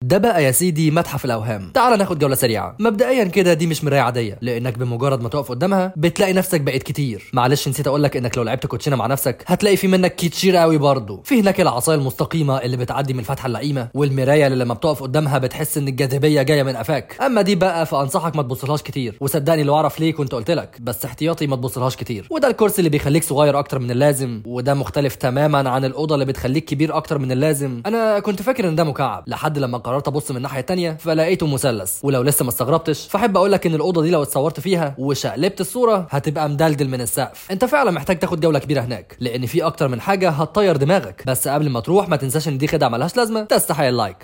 ده بقى يا سيدي متحف الاوهام تعال ناخد جوله سريعه مبدئيا كده دي مش مرايه عاديه لانك بمجرد ما تقف قدامها بتلاقي نفسك بقيت كتير معلش نسيت اقول لك انك لو لعبت كوتشينه مع نفسك هتلاقي في منك كتير قوي برضه في هناك العصايه المستقيمه اللي بتعدي من الفتحه اللئيمه والمرايه اللي لما بتقف قدامها بتحس ان الجاذبيه جايه من قفاك اما دي بقى فانصحك ما تبصلهاش كتير وصدقني لو اعرف ليه كنت قلت لك بس احتياطي ما تبصلهاش كتير وده الكرسي اللي بيخليك صغير اكتر من اللازم وده مختلف تماما عن الاوضه اللي بتخليك كبير اكتر من اللازم انا كنت فاكر ان ده مكعب لحد لما قررت ابص من الناحيه التانيه فلقيته مثلث ولو لسه ما استغربتش فاحب اقول لك ان الاوضه دي لو اتصورت فيها وشقلبت الصوره هتبقى مدلدل من السقف انت فعلا محتاج تاخد جوله كبيره هناك لان في اكتر من حاجه هتطير دماغك بس قبل ما تروح ما تنساش ان دي خدعه ملهاش لازمه تستحق اللايك